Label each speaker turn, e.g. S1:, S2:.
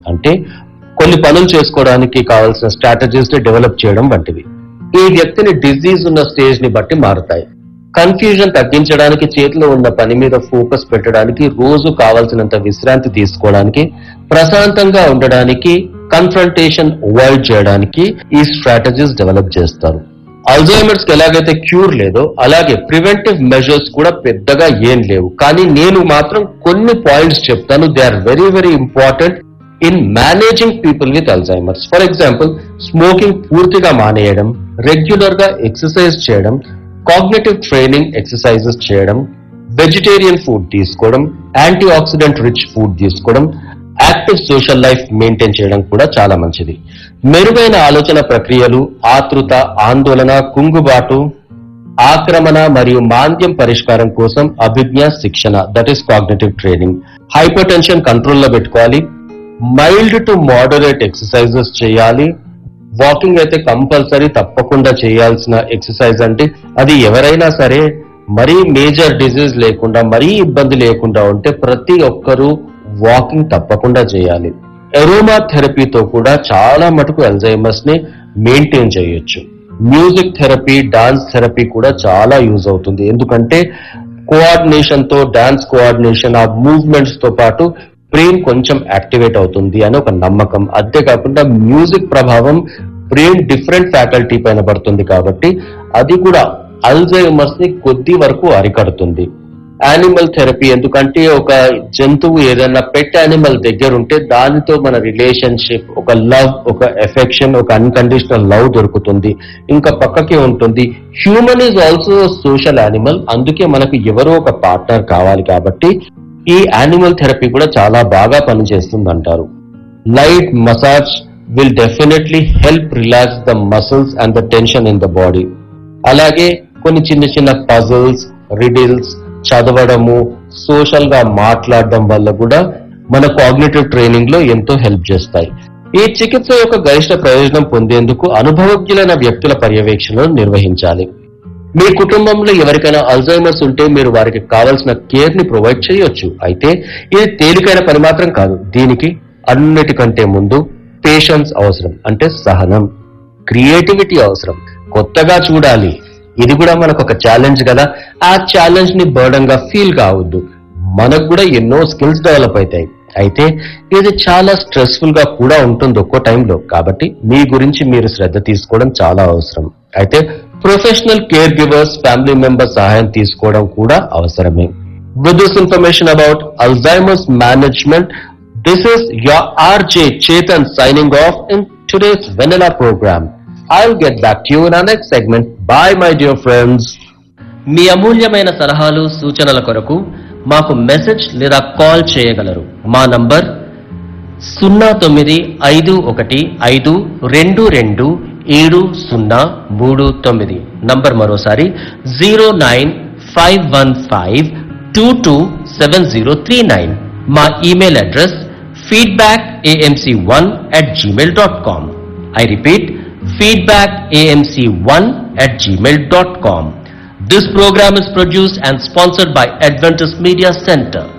S1: అంటే కొన్ని పనులు చేసుకోవడానికి కావాల్సిన స్ట్రాటజీస్ ని డెవలప్ చేయడం వంటివి ఈ వ్యక్తిని డిజీజ్ ఉన్న స్టేజ్ ని బట్టి మారుతాయి కన్ఫ్యూజన్ తగ్గించడానికి చేతిలో ఉన్న పని మీద ఫోకస్ పెట్టడానికి రోజు కావాల్సినంత విశ్రాంతి తీసుకోవడానికి ప్రశాంతంగా ఉండడానికి కన్ఫ్రంటేషన్ అవాయిడ్ చేయడానికి ఈ స్ట్రాటజీస్ డెవలప్ చేస్తారు అల్జైమర్స్ కి ఎలాగైతే క్యూర్ లేదో అలాగే ప్రివెంటివ్ మెజర్స్ కూడా పెద్దగా ఏం లేవు కానీ నేను మాత్రం కొన్ని పాయింట్స్ చెప్తాను they are very very important in managing people with Alzheimer's for example smoking పూర్తిగా మానేయడం రెగ్యులర్ గా ఎక్సర్సైజ్ చేయడం కాగ్నేటివ్ ట్రైనింగ్ ఎక్సర్సైజెస్ చేయడం వెజిటేరియన్ ఫుడ్ తీసుకోవడం యాంటీ ఆక్సిడెంట్ రిచ్ ఫుడ్ తీసుకోవడం యాక్టివ్ సోషల్ లైఫ్ మెయింటైన్ చేయడం కూడా చాలా మంచిది మెరుగైన ఆలోచన ప్రక్రియలు ఆతృత ఆందోళన కుంగుబాటు ఆక్రమణ మరియు మాంద్యం పరిష్కారం కోసం అభిజ్ఞ శిక్షణ that is cognitive training hypertension కంట్రోల్లో పెట్టుకోవాలి మైల్డ్ టు మోడరేట్ ఎక్సర్సైజెస్ చేయాలి వాకింగ్ అయితే కంపల్సరీ తప్పకుండా చేయాల్సిన ఎక్సర్సైజ్ అంటే అది ఎవరైనా సరే మరీ మేజర్ డిజీజ్ లేకుండా మరీ ఇబ్బంది లేకుండా ఉంటే ప్రతి ఒక్కరూ వాకింగ్ తప్పకుండా చేయాలి ఎరోమా థెరపీతో కూడా చాలా మటుకు అల్జైమర్స్ ని మెయింటైన్ చేయొచ్చు మ్యూజిక్ థెరపీ డాన్స్ థెరపీ కూడా చాలా యూజ్ అవుతుంది ఎందుకంటే కోఆర్డినేషన్ తో డాన్స్ కోఆర్డినేషన్ ఆ మూవ్మెంట్స్ తో పాటు బ్రెయిన్ కొంచెం యాక్టివేట్ అవుతుంది అని ఒక నమ్మకం అంతేకాకుండా మ్యూజిక్ ప్రభావం బ్రెయిన్ డిఫరెంట్ ఫ్యాకల్టీ పైన పడుతుంది కాబట్టి అది కూడా అల్జైమర్స్ ని కొద్ది వరకు అరికడుతుంది యానిమల్ థెరపీ ఎందుకంటే ఒక జంతువు ఏదైనా పెట్ యానిమల్ దగ్గర ఉంటే దానితో మన రిలేషన్షిప్ ఒక లవ్ ఒక ఎఫెక్షన్ ఒక అన్కండిషనల్ లవ్ దొరుకుతుంది ఇంకా పక్కకే ఉంటుంది human is also social animal అందుకే మనకు ఎవరో ఒక పార్ట్నర్ కావాలి కాబట్టి ఈ యానిమల్ థెరపీ కూడా చాలా బాగా పనిచేస్తుంది అంటారు light massage will definitely help relax the muscles and the tension in the body అలాగే కొన్ని చిన్న చిన్న పజల్స్ రిడిల్స్ చదవడము సోషల్ గా మాట్లాడడం వల్ల కూడా మన కాగ్నేటివ్ ట్రైనింగ్ లో ఎంతో హెల్ప్ చేస్తాయి ఈ చికిత్స యొక్క గరిష్ట ప్రయోజనం పొందేందుకు అనుభవజ్ఞులైన వ్యక్తుల పర్యవేక్షణను నిర్వహించాలి మీ కుటుంబంలో ఎవరికైనా అల్జైమర్స్ ఉంటే మీరు వారికి కావాల్సిన కేర్ ని ప్రొవైడ్ చేయొచ్చు అయితే ఇది తేలికైన పని మాత్రం కాదు దీనికి అన్నిటికంటే ముందు పేషెన్స్ అవసరం అంటే సహనం క్రియేటివిటీ అవసరం కొత్తగా చూడాలి ఇది కూడా మనకు ఒక ఛాలెంజ్ కదా ఆ ఛాలెంజ్ ని బర్డన్ గా ఫీల్ కావద్దు మనకు కూడా ఎన్నో స్కిల్స్ డెవలప్ అవుతాయి అయితే ఇది చాలా స్ట్రెస్ఫుల్ గా కూడా ఉంటుంది ఒక్కో టైంలో కాబట్టి మీ గురించి మీరు శ్రద్ధ తీసుకోవడం చాలా అవసరం అయితే professional caregivers family members సహాయం తీసుకోవడం కూడా అవసరమే with this information about Alzheimer's management this is your RJ Chetan signing off in today's Vanilla program. I'll get back to you in our next segment. Bye, my dear friends.
S2: మీ అమూల్యమైన సలహాలు సూచనల కొరకు మాకు మెసేజ్ లేదా call చేయగలరు మా number సున్నా తొమ్మిది ఐదు ఒకటి ఐదు రెండు రెండు ఏడు సున్నా మూడు తొమ్మిది నంబర్ మరోసారి zero nine five one five two two seven zero three nine మా email address feedback AMC one at Gmail dot com I repeat feedback amc1 at gmail.com. This program is produced and sponsored by Adventist Media Center.